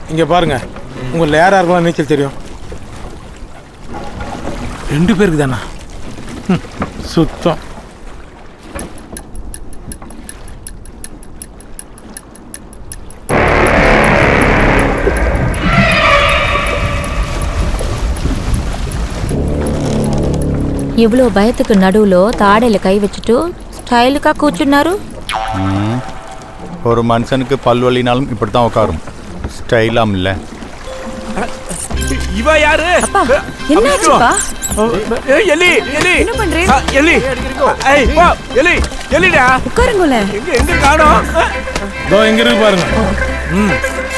இங்க பாருங்க உங்களில் யார் யாருக்கெல்லாம் நீச்சல் தெரியும் ரெண்டு பேருக்கு தானா ம், சுத்தம் ఇవ్వలో భయத்துக்கு నడువులో తాడేలు కై வச்சுட்டு ஸ்டைலுக்கா కూర్చున్నారు ஒரு மனுஷனுக்கு பல்வலினாலும் இப்படி தான் உட்காரும் ஸ்டைலாம் இல்லை இவ யாரு என்னாச்சுப்பா ஏய், எலி எலி என்ன பண்றீங்க? ஆ, எலி ஏய் போ எலி எலிடா உட்காருங்களே எங்க எங்க காணோம் இதோ இங்க இருக்கு பாருங்க ம்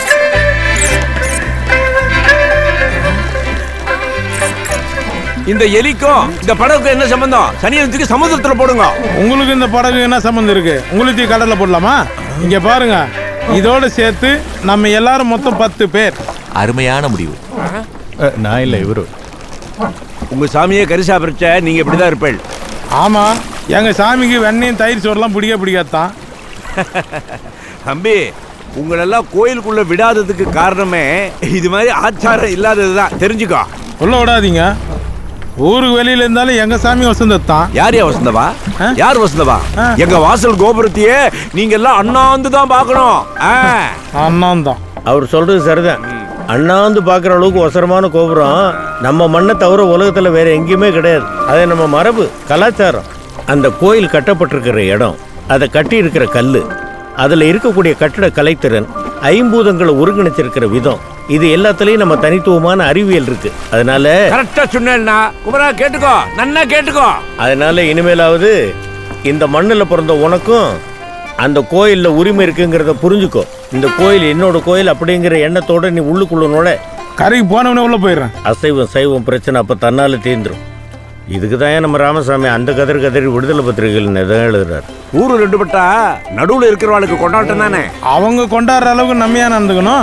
இந்த எலிக்கும் இந்த படகுக்கும் என்ன சம்பந்தம் சனியனத்துக்கு சமுத்திரத்துல போடுங்க உங்களுக்கு இந்த படகு என்ன சம்மந்தம் இருக்கு உங்களுக்கு கடல்ல போடலாமா இங்க பாருங்க இதோட சேர்த்து நம்ம எல்லாரும் மொத்தம் பத்து பேர் அருமையான முடிவு அஹ், நான் இல்லை இவரு உங்க சாமியே கறி சாப்பிடுச்ச நீங்க இப்படிதான் இருப்பேள் ஆமா எங்க சாமிக்கு வெண்ணையும் தயிர் சோறுலாம் பிடிக்க பிடிக்காதான் தம்பி உங்களெல்லாம் கோயிலுக்குள்ள விடாததுக்கு காரணமே இது மாதிரி ஆச்சாரம் இல்லாததுதான் தெரிஞ்சுக்கோ உள்ள விடாதீங்க ஊருக்கு வெளியில இருந்தாலும் எங்க சாமி வசந்தத்தான் யார் யா வசந்தவா ஆ? யார் வசந்தவா ஆ. எங்க வாசல் கோபுரத்தையே நீங்க எல்லாம் அண்ணாந்து தான் பார்க்கணும் ஆ. அண்ணான் தான் அவர் சொல்றது சரிதான் அண்ணாந்து பார்க்குற அளவுக்கு ஒசரமான கோபுரம் நம்ம மண்ணை தவிர உலகத்தில் வேற எங்கேயுமே கிடையாது அது நம்ம மரபு கலாச்சாரம் அந்த கோயில் கட்டப்பட்டிருக்கிற இடம் அதை கட்டி இருக்கிற கல் அதில் இருக்கக்கூடிய கட்டிட கலைத்திறன் ஐம்பூதங்களை ஒருங்கிணைச்சிருக்கிற விதம் இது எல்லாத்துலேயும் நம்ம தனித்துவமான அறிவியல் இருக்கு அதனால கரெக்டா சொன்னேன்னா குமரா கேட்டுக்கோ நன்னா கேட்டுக்கோ அதனால இனிமேலாவது இந்த மண்ணில் பிறந்த உனக்கும் அந்த கோயிலில் உரிமை இருக்குங்கிறத புரிஞ்சுக்கோ இந்த கோயில் என்னோட கோயில் அப்படிங்கிற எண்ணத்தோட நீ உள்ளுக்குள்ள நுழை கரைக்கு போனவனே உள்ள போயிடுறேன் அசைவம் சைவம் பிரச்சனை அப்போ தன்னால தீர்ந்துரும் இதுக்கு தான் நம்ம ராமசாமி அந்த கதறி கதறி விடுதலை பத்திரிகைகள் தான் எழுதுறாரு ஊரு ரெண்டு பட்டா நடுவுல இருக்கிறவாளுக்கு கொண்டாட்டம் தானே அவங்க கொண்டாடுற அளவுக்கு நம்ம ஏன் நடந்துக்கணும்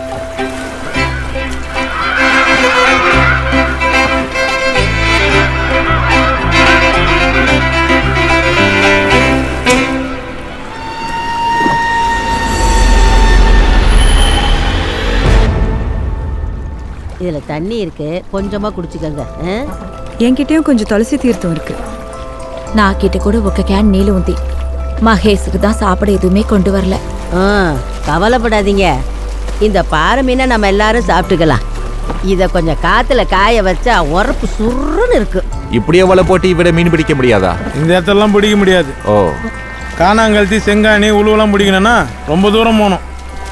இதுல தண்ணி இருக்கு கொஞ்சமா குடிச்சுக்கங்க ஆ? என்கிட்டயும் கொஞ்சம் துளசி தீர்த்தம் இருக்கு నాకిట కూడా ఒక క్యాన్ నీళ్ళు ఉంది మహేష్కి தான் சாப்பிட எதுவுமே கொண்டு வரல ஆ, கவலைப்படாதீங்க இந்த பாறை மீனை நம்ம எல்லாரும் சாப்பிட்டுக்கலாம் இத கொஞ்சம் காத்துல காய வச்சா உரப்பு சுருன்னு இருக்கு இப்படியே வலை போட்டு இவரை மீன் பிடிக்க முடியாதா இந்த இடத்தெல்லாம் பிடிக்க முடியாது ஓ காணாங்கழுத்தி செங்காணி உழுவெல்லாம் பிடிக்கணும்னா ரொம்ப தூரம் போகணும்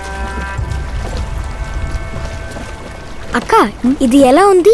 అక్క ఇది ఎలా ఉంది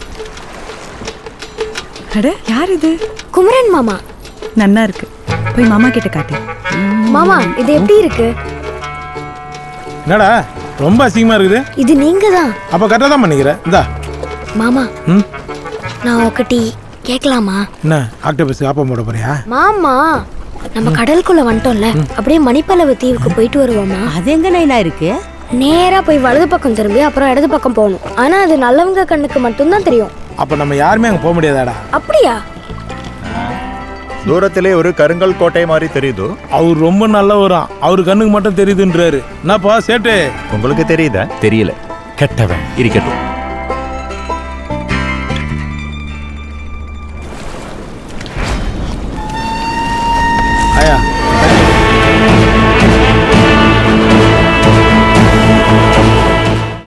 அட யார் இது குமரன் மாமா நன்னா இருக்கு போய் மாமா கிட்ட காட்டு மாமா இது எப்படி இருக்கு என்னடா ரொம்ப அசிங்கமா இருக்குது இது நீங்க தான் அப்ப கரெக்டாக தான் பண்ணிக்கிறேன் இந்தா மாமா ம் நான் ఒకటి கேட்கலாமா என்ன ஆக்டோபஸ் ஆப்பம் போட போறியா மாமா நம்ம கடலுக்குள்ள வந்துட்டோம்ல அப்படியே மணிப்பலவு தீவுக்கு போயிட்டு வருவோமா அது எங்க நைனா இருக்கு நேரா போய் வலது பக்கம் திரும்பி அப்புறம் இடது பக்கம் போகணும் ஆனா அது நல்லவங்க கண்ணுக்கு மட்டும்தான் தெரியும் அப்ப நம்ம யாருமே அங்க போக முடியாதாடா அப்படியா தூரத்திலே ஒரு கருங்கல் கோட்டை மாதிரி தெரியுது அவர் ரொம்ப நல்லவராம் அவர் கண்ணுக்கு மட்டும் தெரியுதுன்றாரு என்னப்பா சேட்டு உங்களுக்கு தெரியுதா தெரியல கெட்டவன் இருக்கட்டும்